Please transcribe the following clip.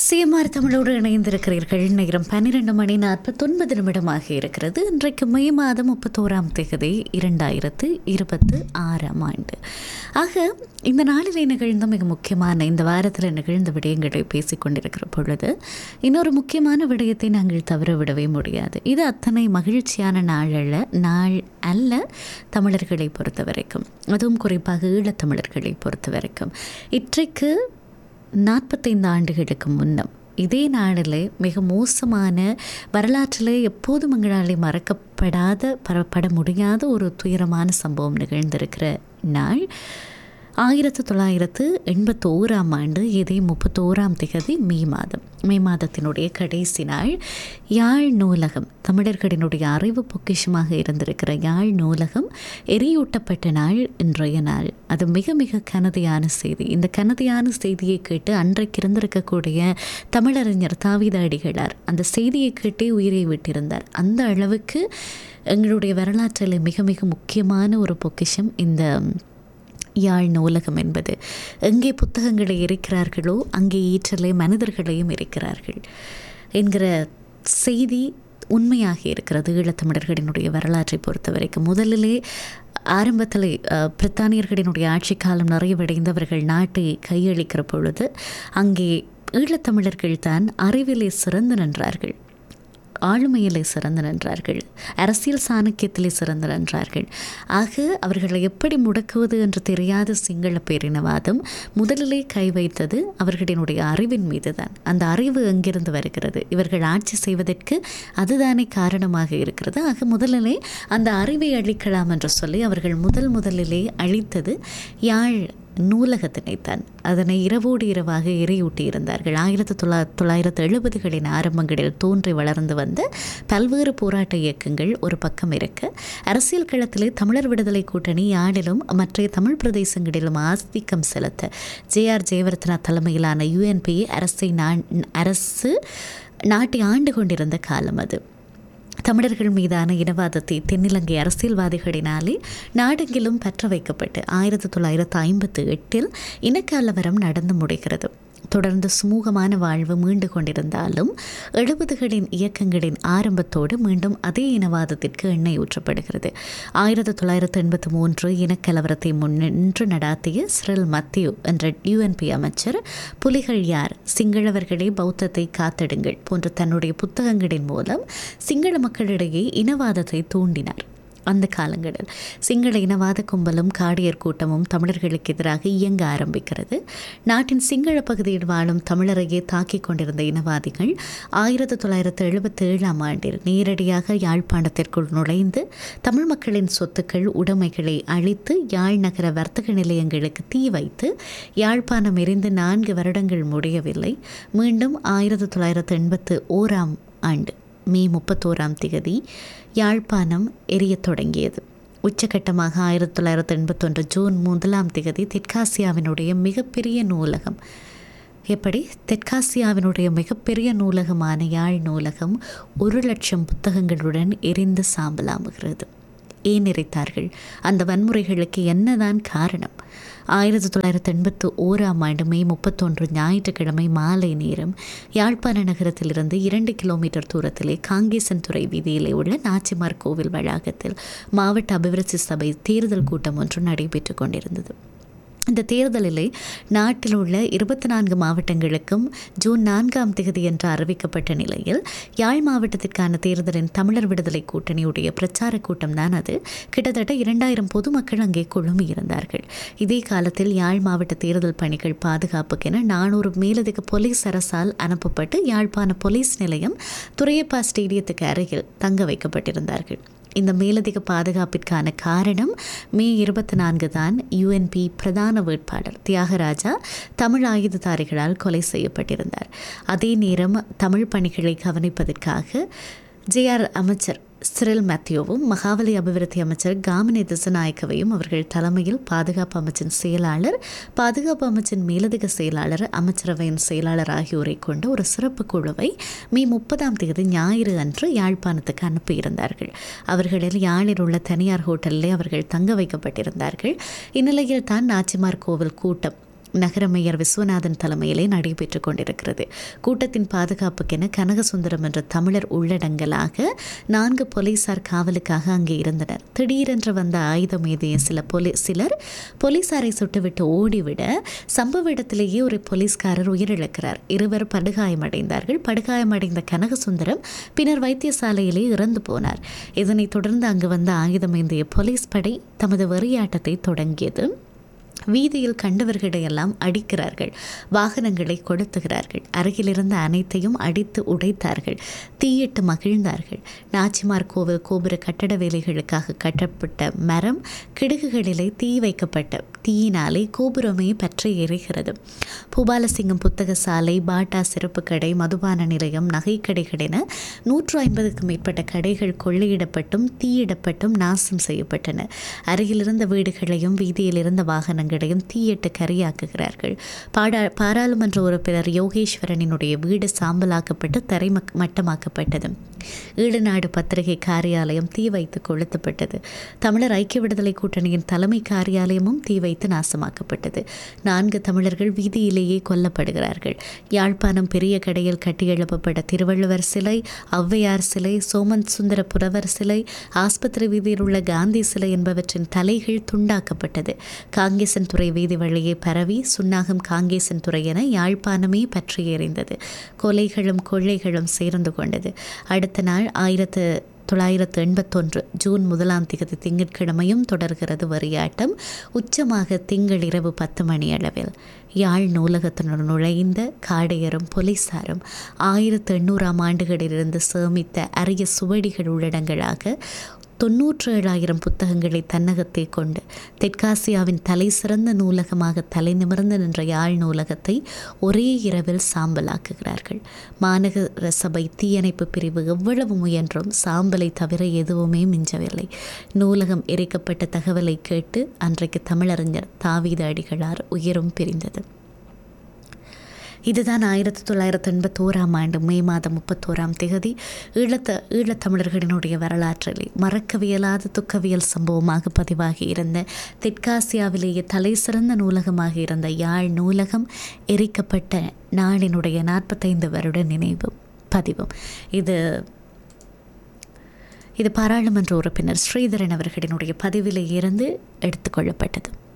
CMR தமிழோடு இணைந்திருக்கிறீர்கள் நேரம் பன்னிரெண்டு மணி நாற்பத்தொன்பது நிமிடமாக இருக்கிறது இன்றைக்கு மே மாதம் முப்பத்தோராம் தேதி இரண்டாயிரத்து இருபத்து ஆறாம் ஆண்டு ஆக இந்த நாளிலே நிகழ்ந்த மிக முக்கியமான இந்த வாரத்தில் நிகழ்ந்த விடயங்களை பேசிக் கொண்டிருக்கிற பொழுது இன்னொரு முக்கியமான விடயத்தை நாங்கள் தவற விடவே முடியாது இது அத்தனை மகிழ்ச்சியான நாள் அல்ல நாள் அல்ல தமிழர்களை பொறுத்த வரைக்கும் அதுவும் குறிப்பாக ஈழத்தமிழர்களை பொறுத்த வரைக்கும் இன்றைக்கு நாற்பத்தைந்து ஆண்டுகளுக்கு முன்னம் இதே நாளில் மிக மோசமான வரலாற்றில் எப்போதும் எங்களாலே மறக்கப்படாத பரப்பட முடியாத ஒரு துயரமான சம்பவம் நிகழ்ந்திருக்கிற நாள் ஆயிரத்து தொள்ளாயிரத்து எண்பத்தோராம் ஆண்டு இதே முப்பத்தோராம் திகதி மே மாதம் மே மாதத்தினுடைய கடைசி நாள் யாழ் நூலகம் தமிழர்களினுடைய அறிவு பொக்கிஷமாக இருந்திருக்கிற யாழ் நூலகம் எரியூட்டப்பட்ட நாள் இன்றைய நாள் அது மிக மிக கனதியான செய்தி இந்த கனதியான செய்தியை கேட்டு அன்றைக்கு இருந்திருக்கக்கூடிய தமிழறிஞர் தாவித அடிகளார் அந்த செய்தியை கேட்டே உயிரை விட்டிருந்தார் அந்த அளவுக்கு எங்களுடைய வரலாற்றில் மிக மிக முக்கியமான ஒரு பொக்கிஷம் இந்த யாழ் நூலகம் என்பது எங்கே புத்தகங்களை இருக்கிறார்களோ அங்கே ஈற்றலை மனிதர்களையும் இருக்கிறார்கள் என்கிற செய்தி உண்மையாக இருக்கிறது ஈழத்தமிழர்களினுடைய வரலாற்றை பொறுத்த வரைக்கும் முதலிலே ஆரம்பத்தில் பிரித்தானியர்களினுடைய ஆட்சி காலம் நிறைவடைந்தவர்கள் நாட்டை கையளிக்கிற பொழுது அங்கே ஈழத்தமிழர்கள் தான் அறிவிலே சிறந்து நின்றார்கள் ஆளுமையிலே சிறந்து நின்றார்கள் அரசியல் சாணக்கியத்திலே சிறந்து நின்றார்கள் ஆக அவர்களை எப்படி முடக்குவது என்று தெரியாத சிங்கள பேரினவாதம் முதலிலே கை வைத்தது அவர்களினுடைய அறிவின் மீது தான் அந்த அறிவு எங்கிருந்து வருகிறது இவர்கள் ஆட்சி செய்வதற்கு அதுதானே காரணமாக இருக்கிறது ஆக முதலிலே அந்த அறிவை அழிக்கலாம் என்று சொல்லி அவர்கள் முதல் முதலிலே அழித்தது யாழ் நூலகத்தினைத்தான் அதனை இரவோடு இரவாக எரியூட்டி இருந்தார்கள் ஆயிரத்தி தொள்ளா தொள்ளாயிரத்து எழுபதுகளின் ஆரம்பங்களில் தோன்றி வளர்ந்து வந்த பல்வேறு போராட்ட இயக்கங்கள் ஒரு பக்கம் இருக்க அரசியல் களத்திலே தமிழர் விடுதலை கூட்டணி யாழிலும் மற்ற தமிழ் பிரதேசங்களிலும் ஆதிக்கம் செலுத்த ஜே ஆர் ஜெயவர்தனா தலைமையிலான யுஎன்பி அரசை நான் அரசு நாட்டை ஆண்டு கொண்டிருந்த காலம் அது தமிழர்கள் மீதான இனவாதத்தை தென்னிலங்கை அரசியல்வாதிகளினாலே நாடெங்கிலும் பற்ற வைக்கப்பட்டு ஆயிரத்தி தொள்ளாயிரத்து ஐம்பத்து எட்டில் இனக்கலவரம் நடந்து முடிகிறது தொடர்ந்து சுமூகமான வாழ்வு மீண்டு கொண்டிருந்தாலும் எழுபதுகளின் இயக்கங்களின் ஆரம்பத்தோடு மீண்டும் அதே இனவாதத்திற்கு எண்ணெய் ஊற்றப்படுகிறது ஆயிரத்தி தொள்ளாயிரத்து எண்பத்தி மூன்று இனக்கலவரத்தை முன்னின்று நடாத்திய ஸ்ரில் மத்தியு என்ற யுஎன்பி அமைச்சர் புலிகள் யார் சிங்களவர்களே பௌத்தத்தை காத்தெடுங்கள் போன்ற தன்னுடைய புத்தகங்களின் மூலம் சிங்கள மக்களிடையே இனவாதத்தை தூண்டினார் அந்த காலங்களில் சிங்கள இனவாத கும்பலும் காடியர் கூட்டமும் தமிழர்களுக்கு எதிராக இயங்க ஆரம்பிக்கிறது நாட்டின் சிங்கள பகுதியில் வாழும் தமிழரையே தாக்கிக் கொண்டிருந்த இனவாதிகள் ஆயிரத்தி தொள்ளாயிரத்து எழுபத்தி ஏழாம் ஆண்டில் நேரடியாக யாழ்ப்பாணத்திற்குள் நுழைந்து தமிழ் மக்களின் சொத்துக்கள் உடைமைகளை அழித்து யாழ் நகர வர்த்தக நிலையங்களுக்கு தீ வைத்து யாழ்ப்பாணம் எரிந்து நான்கு வருடங்கள் முடியவில்லை மீண்டும் ஆயிரத்தி தொள்ளாயிரத்து எண்பத்து ஓராம் ஆண்டு மே முப்பத்தோராம் திகதி யாழ்ப்பாணம் எரியத் தொடங்கியது உச்சகட்டமாக ஆயிரத்தி தொள்ளாயிரத்தி எண்பத்தொன்று ஜூன் முதலாம் திகதி தெற்காசியாவினுடைய மிகப்பெரிய நூலகம் எப்படி தெற்காசியாவினுடைய மிகப்பெரிய நூலகமான யாழ் நூலகம் ஒரு லட்சம் புத்தகங்களுடன் எரிந்து சாம்பலாமுகிறது ஏன் எரித்தார்கள் அந்த வன்முறைகளுக்கு என்னதான் காரணம் ஆயிரத்தி தொள்ளாயிரத்தி எண்பத்து ஓராம் ஆண்டு மே முப்பத்தொன்று ஞாயிற்றுக்கிழமை மாலை நேரம் யாழ்ப்பாண நகரத்திலிருந்து இரண்டு கிலோமீட்டர் தூரத்திலே காங்கேசன்துறை வீதியிலே உள்ள நாச்சிமார் கோவில் வளாகத்தில் மாவட்ட அபிவிருத்தி சபை தேர்தல் கூட்டம் ஒன்று நடைபெற்று கொண்டிருந்தது இந்த தேர்தலிலே நாட்டில் உள்ள இருபத்தி நான்கு மாவட்டங்களுக்கும் ஜூன் நான்காம் தேதி என்று அறிவிக்கப்பட்ட நிலையில் யாழ் மாவட்டத்திற்கான தேர்தலின் தமிழர் விடுதலை கூட்டணியுடைய பிரச்சார கூட்டம் தான் அது கிட்டத்தட்ட இரண்டாயிரம் பொதுமக்கள் அங்கே குழுமி இருந்தார்கள் இதே காலத்தில் யாழ் மாவட்ட தேர்தல் பணிகள் பாதுகாப்புக்கென நானூறு மேலதிக போலீஸ் அரசால் அனுப்பப்பட்டு யாழ்ப்பாண போலீஸ் நிலையம் துரையப்பா ஸ்டேடியத்துக்கு அருகில் தங்க வைக்கப்பட்டிருந்தார்கள் இந்த மேலதிக பாதுகாப்பிற்கான காரணம் மே இருபத்தி நான்கு தான் யுஎன்பி பிரதான வேட்பாளர் தியாகராஜா தமிழ் ஆயுததாரிகளால் கொலை செய்யப்பட்டிருந்தார் அதே நேரம் தமிழ் பணிகளை கவனிப்பதற்காக ஜேஆர் அமைச்சர் சிரில் மேத்யூவும் மகாவலி அபிவிருத்தி அமைச்சர் காமினி திசநாயக்கவையும் அவர்கள் தலைமையில் பாதுகாப்பு அமைச்சின் செயலாளர் பாதுகாப்பு அமைச்சின் மேலதிக செயலாளர் அமைச்சரவையின் செயலாளர் ஆகியோரை கொண்ட ஒரு சிறப்பு குழுவை மே முப்பதாம் தேதி ஞாயிறு அன்று யாழ்ப்பாணத்துக்கு அனுப்பியிருந்தார்கள் அவர்களில் யாழில் உள்ள தனியார் ஹோட்டலில் அவர்கள் தங்க வைக்கப்பட்டிருந்தார்கள் இந்நிலையில் தான் நாச்சிமார் கோவில் கூட்டம் நகர மேயர் விஸ்வநாதன் தலைமையிலே நடைபெற்று கொண்டிருக்கிறது கூட்டத்தின் பாதுகாப்புக்கென கனகசுந்தரம் என்ற தமிழர் உள்ளடங்கலாக நான்கு போலீசார் காவலுக்காக அங்கே இருந்தனர் திடீரென்று வந்த ஆயுதம் ஏந்திய சில போலீ சிலர் போலீசாரை சுட்டுவிட்டு ஓடிவிட சம்பவ இடத்திலேயே ஒரு போலீஸ்காரர் உயிரிழக்கிறார் இருவர் படுகாயமடைந்தார்கள் படுகாயமடைந்த கனகசுந்தரம் பின்னர் வைத்தியசாலையிலே இறந்து போனார் இதனைத் தொடர்ந்து அங்கு வந்த ஆயுதம் ஏந்திய போலீஸ் படை தமது வெறியாட்டத்தை தொடங்கியது வீதியில் கண்டவர்களையெல்லாம் அடிக்கிறார்கள் வாகனங்களை கொளுத்துகிறார்கள் அருகிலிருந்த அனைத்தையும் அடித்து உடைத்தார்கள் தீயிட்டு மகிழ்ந்தார்கள் நாச்சிமார் கோவில் கோபுர கட்டட வேலைகளுக்காக கட்டப்பட்ட மரம் கிடுகுகளிலே தீ வைக்கப்பட்ட தீயினாலே கோபுரமே பற்றி எரிகிறது பூபாலசிங்கம் புத்தக சாலை பாட்டா சிறப்பு கடை மதுபான நிலையம் நகைக்கடைகள் என நூற்று ஐம்பதுக்கும் மேற்பட்ட கடைகள் கொள்ளையிடப்பட்டும் தீயிடப்பட்டும் நாசம் செய்யப்பட்டன அருகிலிருந்த வீடுகளையும் வீதியில் இருந்த வாகனங்களையும் தீயிட்டு கரியாக்குகிறார்கள் பாடா பாராளுமன்ற உறுப்பினர் யோகேஸ்வரனினுடைய வீடு சாம்பலாக்கப்பட்டு தரை மட்டமாக்கப்பட்டது ஈடுநாடு பத்திரிகை காரியாலயம் தீ வைத்து கொளுத்தப்பட்டது தமிழர் ஐக்கிய விடுதலை கூட்டணியின் தலைமை காரியாலயமும் தீ வைத்து நாசமாக்கப்பட்டது நான்கு தமிழர்கள் வீதியிலேயே கொல்லப்படுகிறார்கள் யாழ்ப்பாணம் பெரிய கடையில் கட்டியெழுப்பப்பட்ட திருவள்ளுவர் சிலை ஔவையார் சிலை சோமன் சுந்தர புரவர் சிலை ஆஸ்பத்திரி வீதியில் உள்ள காந்தி சிலை என்பவற்றின் தலைகள் துண்டாக்கப்பட்டது காங்கேசன் துறை வீதி வழியே பரவி சுன்னாகம் காங்கேசன் துறை என யாழ்ப்பாணமே பற்றி எறிந்தது கொலைகளும் கொள்ளைகளும் சேர்ந்து கொண்டது அடுத்த நாள் ஆயிரத்து தொள்ளாயிரத்து எண்பத்தொன்று ஜூன் முதலாம் திகதி திங்கட்கிழமையும் தொடர்கிறது வரியாட்டம் உச்சமாக திங்கள் இரவு பத்து மணி அளவில் யாழ் நூலகத்தினர் நுழைந்த காடையரும் போலீசாரும் ஆயிரத்து எண்ணூறாம் ஆண்டுகளிலிருந்து சேமித்த அரிய சுவடிகள் உள்ளடங்களாக தொன்னூற்று ஏழாயிரம் புத்தகங்களை தன்னகத்தை கொண்டு தெற்காசியாவின் தலை சிறந்த நூலகமாக தலை நிமிர்ந்து நின்ற யாழ் நூலகத்தை ஒரே இரவில் சாம்பலாக்குகிறார்கள் மாநகர சபை தீயணைப்பு பிரிவு எவ்வளவு முயன்றும் சாம்பலை தவிர எதுவுமே மிஞ்சவில்லை நூலகம் எரிக்கப்பட்ட தகவலை கேட்டு அன்றைக்கு தமிழறிஞர் தாவீத அடிகளார் உயிரும் பிரிந்தது இதுதான் ஆயிரத்தி தொள்ளாயிரத்தி எண்பத்தோராம் ஆண்டு மே மாதம் முப்பத்தோராம் திகதி ஈழத்த ஈழத்தமிழர்களினுடைய வரலாற்றிலே மறக்கவியலாத துக்கவியல் சம்பவமாக பதிவாகி இருந்த தெற்காசியாவிலேயே தலை சிறந்த நூலகமாக இருந்த யாழ் நூலகம் எரிக்கப்பட்ட நாளினுடைய நாற்பத்தைந்து வருட நினைவு பதிவும் இது இது பாராளுமன்ற உறுப்பினர் ஸ்ரீதரன் அவர்களினுடைய பதிவிலே இருந்து எடுத்துக்கொள்ளப்பட்டது